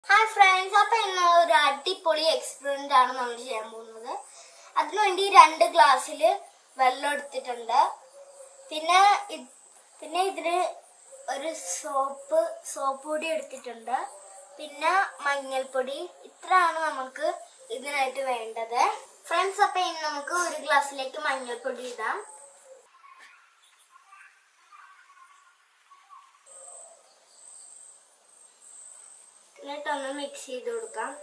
hi friends അപ്പൊ ഇന്ന് ഒരു അടിപൊളി എക്സ്പെരിമെന്റ് ആണ് നമ്മൾ ചെയ്യാൻ പോകുന്നത് അതിനുവേണ്ടി രണ്ട് ഗ്ലാസ്സിൽ വെള്ളം എടുത്തിട്ടുണ്ട് പിന്നെ ഇത്- പിന്നെ ഇതിന് ഒരു സോപ്പ് സോപ്പ് പൊടി എടുത്തിട്ടുണ്ട് പിന്നെ മഞ്ഞൾപ്പൊടി ഇത്രയാണ് നമുക്ക് ഇതിനായിട്ട് വേണ്ടത് ഫ്രണ്ട്സ് അപ്പൊ ഇനി നമുക്ക് ഒരു ഗ്ലാസ്സിലേക്ക് മഞ്ഞൾപ്പൊടി ഇടാം എന്നിട്ടൊന്ന് മിക്സ് ചെയ്ത് കൊടുക്കാം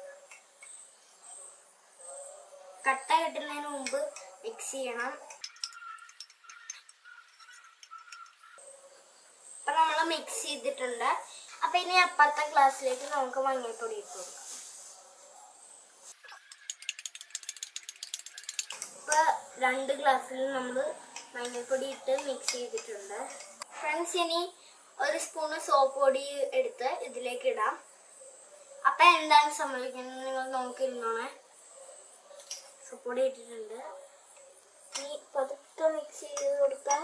കട്ട കിട്ടുന്നതിന് മുമ്പ് മിക്സ് ചെയ്യണം അപ്പൊ നമ്മൾ മിക്സ് ചെയ്തിട്ടുണ്ട് അപ്പൊ ഇനി അപ്പുറത്തെ ഗ്ലാസ്സിലേക്ക് നമുക്ക് മഞ്ഞൾപ്പൊടി ഇട്ട് കൊടുക്കാം ഇപ്പൊ രണ്ട് ഗ്ലാസ്സിൽ നമ്മൾ മഞ്ഞൾപ്പൊടി ഇട്ട് മിക്സ് ചെയ്തിട്ടുണ്ട് ഫ്രണ്ട്സ് ഇനി ഒരു സ്പൂണ് സോപ്പ് പൊടി എടുത്ത് ഇതിലേക്ക് ഇടാം അപ്പൊ എന്താണ് സംഭവിക്കുന്നത് നിങ്ങൾ നോക്കിയിരുന്നോണേ സോപ്പ് പൊടി ഇട്ടിട്ടുണ്ട് ഇനി പതുക്കെ മിക്സ് ചെയ്ത് കൊടുക്കാം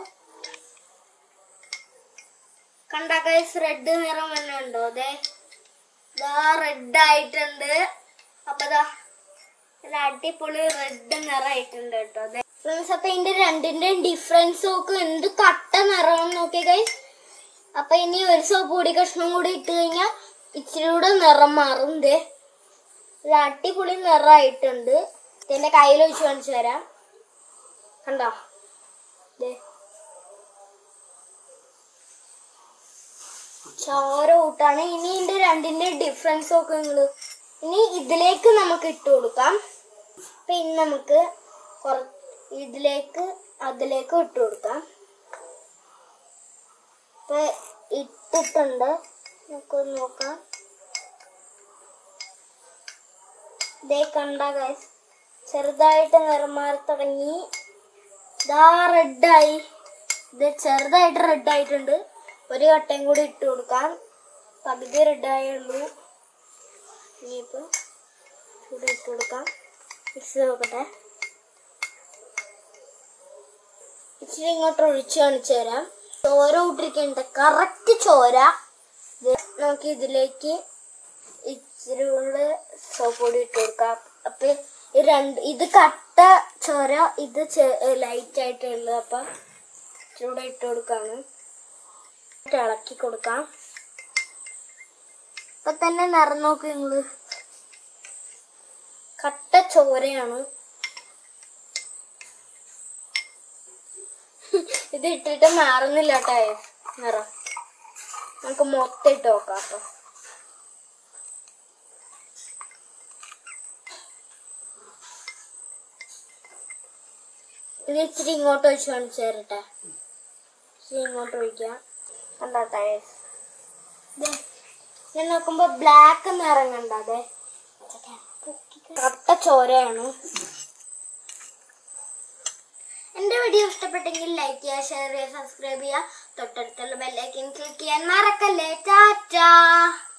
കണ്ട കൈസ് റെഡ് നിറം തന്നെ ഉണ്ടോ അതെ ഇതാ റെഡ് ആയിട്ടുണ്ട് അപ്പൊ ദാ ഒരു അടിപൊളി റെഡ് നിറമായിട്ടുണ്ട് കേട്ടോ അതെ ഫ്രണ്ട്സ് അപ്പൊ ഇതിന്റെ രണ്ടിന്റെയും ഡിഫറൻസ് നോക്ക് എന്ത് കട്ട നിറം നോക്കിയ ഗൈസ് അപ്പൊ ഇനി ഒരു സോപ്പ് പൊടി കഷ്ണം കൂടി ഇട്ട് കഴിഞ്ഞാൽ ഇച്ചിരി കൂടെ നിറം മാറും ദേ ഒരു അടിപൊളി നിറമായിട്ടുണ്ട് എന്റെ കയ്യിൽ വെച്ച് കാണിച്ചു തരാം കണ്ടോ ദേ ചോര കൂട്ടാണ് ഇനി ഇതിന്റെ രണ്ടിന്റെ ഡിഫറൻസ് നോക്ക് നിങ്ങള് ഇനി ഇതിലേക്ക് നമുക്ക് ഇട്ട് കൊടുക്കാം അപ്പൊ ഇനി നമുക്ക് കുറ- ഇതിലേക്ക് അതിലേക്ക് ഇട്ട് കൊടുക്കാം ഇപ്പൊ ഇട്ടിട്ടുണ്ട് നമുക്ക് നോക്കാം ഇതേ കണ്ട ഗൈസ് ചെറുതായിട്ട് നിറം മാറി തുടങ്ങി ഇതാ റെഡായി ഇത് ചെറുതായിട്ട് റെഡ് ആയിട്ടുണ്ട് ഒരു കട്ടയും കൂടി ഇട്ട് കൊടുക്കാം പകുതി റെഡായേ ഉള്ളൂ ഇനിയിപ്പോ കൂടി ഇട്ട് കൊടുക്കാം മിക്സ് ചെയ്ത് നോക്കട്ടെ ഇച്ചിരി ഇങ്ങോട്ട് ഒഴിച്ച് കാണിച്ചു തരാം ചോര ഇട്ടിരിക്കുന്നുണ്ട് കറക്റ്റ് ചോര ഇത് നമുക്ക് ഇതിലേക്ക് ഇച്ചിരി കൂടെ സോപ്പ് പൊടി ഇട്ട് കൊടുക്കാം അപ്പൊ ഈ രണ്ട് ഇത് കട്ട ചോര ഇത് ലൈറ്റ് ആയിട്ടുള്ളത് അപ്പൊ ഇച്ചിരി കൂടെ ഇട്ട് കൊടുക്കാണ് എന്നിട്ട് ഇളക്കി കൊടുക്കാം ഇപ്പൊ തന്നെ നിറം നോക്ക് നിങ്ങള് കട്ട ചോരയാണ് ഇത് ഇട്ടിട്ട് മാറുന്നില്ല കേട്ടോ നിറം നമുക്ക് മൊത്തം ഇട്ട് നോക്കാം അപ്പൊ ഇത് ഇച്ചിരി ഇങ്ങോട്ട് ഒഴിച്ച് കാണിച്ചു തരട്ടെ ഇച്ചിരി ഇങ്ങോട്ട് ഒഴിക്കാം കണ്ടാട്ടെ ഞാൻ നോക്കുമ്പോ ബ്ലാക്ക് നിറം കണ്ട അതെ കട്ട ചോരയാണ് എന്റെ വീഡിയോ ഇഷ്ടപ്പെട്ടെങ്കിൽ ലൈക്ക് ചെയ്യുക ഷെയർ ചെയ്യുക സബ്സ്ക്രൈബ് ചെയ്യുക തൊട്ടടുത്തുള്ള ബെല്ലൈക്കൻ ക്ലിക്ക് ചെയ്യാൻ മറക്കല്ലേ ടാറ്റാ